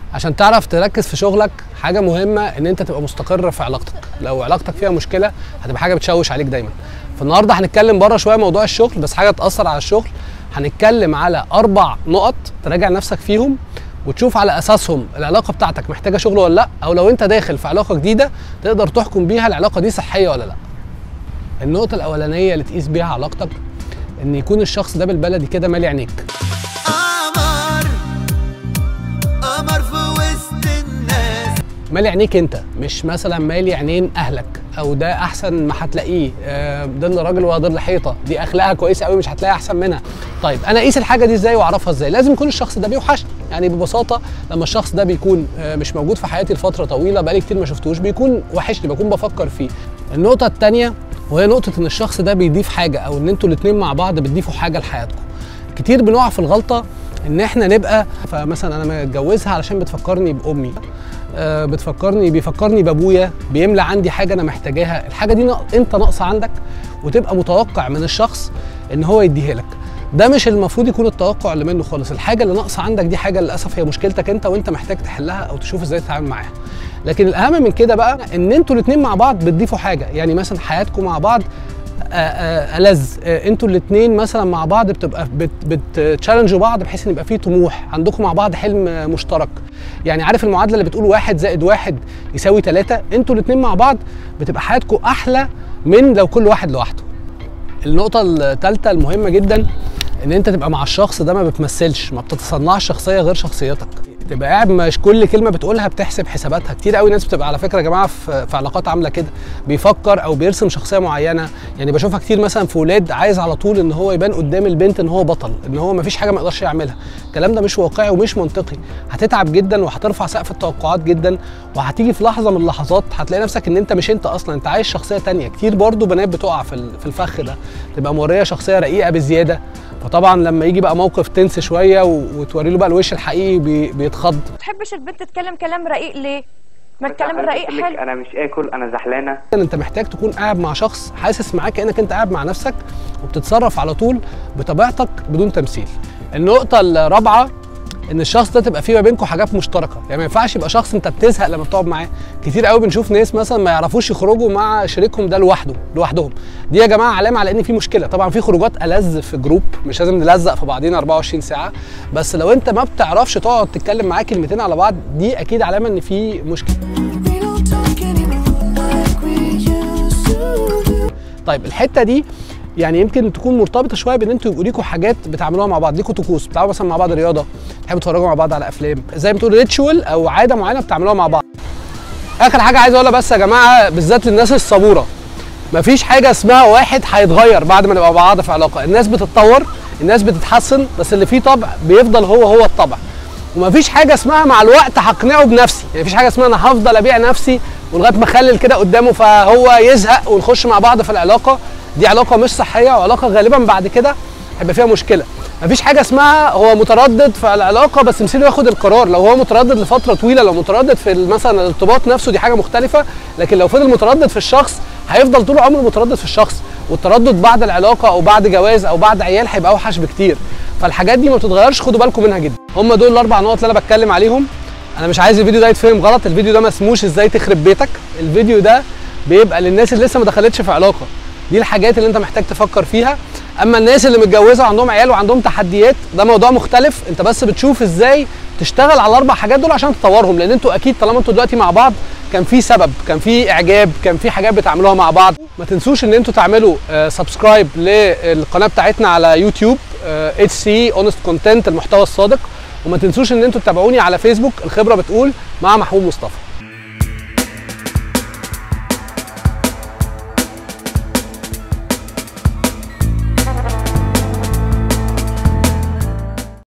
عشان تعرف تركز في شغلك حاجه مهمه ان انت تبقى مستقر في علاقتك لو علاقتك فيها مشكله هتبقى حاجه بتشوش عليك دايما فالنهارده هنتكلم بره شويه موضوع الشغل بس حاجه تاثر على الشغل هنتكلم على اربع نقط تراجع نفسك فيهم وتشوف على اساسهم العلاقه بتاعتك محتاجه شغل ولا لا او لو انت داخل في علاقه جديده تقدر تحكم بيها العلاقه دي صحيه ولا لا النقطه الاولانيه اللي تقيس بيها علاقتك ان يكون الشخص ده بالبلدي كده مالي عينيك قمر قمر في وسط الناس مالي عينيك انت مش مثلا مالي عينين اهلك او ده احسن ما هتلاقيه آه، ظل راجل وظل حيطه دي اخلاقها كويسه قوي مش هتلاقي احسن منها طيب انا اقيس الحاجه دي ازاي واعرفها ازاي لازم يكون الشخص ده بيوحشني يعني ببساطه لما الشخص ده بيكون آه، مش موجود في حياتي لفتره طويله بقالي كتير ما شفتوش بيكون وحشني بكون بفكر فيه النقطه الثانيه وهي نقطه ان الشخص ده بيضيف حاجه او ان انتوا الاثنين مع بعض بتضيفوا حاجه لحياتكم كتير بنقع في الغلطه ان احنا نبقى فمثلا انا متجوزها علشان بتفكرني بامي آه، بتفكرني بيفكرني بابويا بيملى عندي حاجه انا محتاجاها الحاجه دي نق- انت ناقصه عندك وتبقى متوقع من الشخص ان هو يديها لك ده مش المفروض يكون التوقع اللي منه خالص الحاجه اللي ناقصه عندك دي حاجه للاسف هي مشكلتك انت وانت محتاج تحلها او تشوف ازاي تتعامل معاها لكن الاهم من كده بقى ان انتوا الاثنين مع بعض بتضيفوا حاجه يعني مثلا حياتكم مع بعض آه، آه، ألذ آه، انتوا الاثنين مثلا مع بعض بتبقى بت بتشالنجوا بعض بحيث ان يبقى فيه طموح عندكم مع بعض حلم آه، مشترك يعني عارف المعادله اللي بتقول واحد زائد واحد يساوي ثلاثة انتوا الاثنين مع بعض بتبقى حياتكم احلى من لو كل واحد لوحده النقطة الثالثة المهمة جدا ان انت تبقى مع الشخص ده ما بتمثلش ما بتتصنعش شخصية غير شخصيتك تبقى قاعد مش كل كلمة بتقولها بتحسب حساباتها كتير قوي ناس بتبقى على فكرة يا جماعة في, في علاقات عاملة كده بيفكر او بيرسم شخصية معينة يعني بشوفها كتير مثلا في ولاد عايز على طول ان هو يبان قدام البنت ان هو بطل ان هو ما فيش حاجة ما يقدرش يعملها الكلام ده مش واقعي ومش منطقي هتتعب جدا وهترفع سقف التوقعات جدا وهتيجي في لحظة من اللحظات هتلاقي نفسك ان انت مش انت اصلا انت عايش شخصية تانية كتير برضو بنات بتقع في ال- في الفخ ده تبقى مورية شخصية رقيقة بزيادة فطبعا لما يجي بقى موقف تنس شويه و- وتوري له بقى الوش الحقيقي بي- بيتخض تحبش البنت تتكلم كلام رقيق ليه؟ ما بس الكلام عمالة الرقيق تقول لك حلو انا مش اكل انا زعلانه انت محتاج تكون قاعد مع شخص حاسس معاك كانك انت قاعد مع نفسك وبتتصرف على طول بطبيعتك بدون تمثيل النقطه الرابعه ان الشخص ده تبقى فيه ما بينكم حاجات مشتركه يعني ما ينفعش يبقى شخص انت بتزهق لما بتقعد معاه كتير قوي بنشوف ناس مثلا ما يعرفوش يخرجوا مع شريكهم ده لوحده لوحدهم دي يا جماعه علامه على ان في مشكله طبعا في خروجات ألذ في جروب مش لازم نلزق في بعضينا 24 ساعه بس لو انت ما بتعرفش تقعد تتكلم معاه كلمتين على بعض دي اكيد علامه ان في مشكله We don't talk anymore like we used to do. طيب الحته دي يعني يمكن تكون مرتبطه شويه بان انتوا يبقوا ليكوا حاجات بتعملوها مع بعض ليكوا طقوس بتلعبوا مثلا مع بعض رياضه تحبوا تتفرجوا مع بعض على افلام زي ما تقول ريتشوال او عاده معينه بتعملوها مع بعض اخر حاجه عايز اقولها بس يا جماعه بالذات للناس الصبوره مفيش حاجه اسمها واحد هيتغير بعد ما نبقى مع بعض في علاقه الناس بتتطور الناس بتتحسن بس اللي فيه طبع بيفضل هو هو الطبع ومفيش حاجه اسمها مع الوقت هقنعه بنفسي يعني مفيش حاجه اسمها انا هفضل ابيع نفسي ولغايه ما اخلل كده قدامه فهو يزهق ونخش مع بعض في العلاقه دي علاقه مش صحيه وعلاقه غالبا بعد كده هيبقى فيها مشكله مفيش حاجه اسمها هو متردد في العلاقه بس مسيره ياخد القرار لو هو متردد لفتره طويله لو متردد في مثلا الارتباط نفسه دي حاجه مختلفه لكن لو فضل متردد في الشخص هيفضل طول عمره متردد في الشخص والتردد بعد العلاقه او بعد جواز او بعد عيال هيبقى اوحش بكتير فالحاجات دي ما بتتغيرش خدوا بالكم منها جدا هم دول الاربع نقط اللي انا بتكلم عليهم انا مش عايز الفيديو ده يتفهم غلط الفيديو ده ما اسموش ازاي تخرب بيتك الفيديو ده بيبقى للناس اللي لسه ما دخلتش في علاقه دي الحاجات اللي انت محتاج تفكر فيها اما الناس اللي متجوزه وعندهم عيال وعندهم تحديات ده موضوع مختلف انت بس بتشوف ازاي تشتغل على الاربع حاجات دول عشان تطورهم لان انتوا اكيد طالما انتوا دلوقتي مع بعض كان في سبب كان في اعجاب كان في حاجات بتعملوها مع بعض ما تنسوش ان انتوا تعملوا سبسكرايب للقناه بتاعتنا على يوتيوب اتش سي اونست كونتنت المحتوى الصادق وما تنسوش ان انتوا تتابعوني على فيسبوك الخبره بتقول مع محمود مصطفى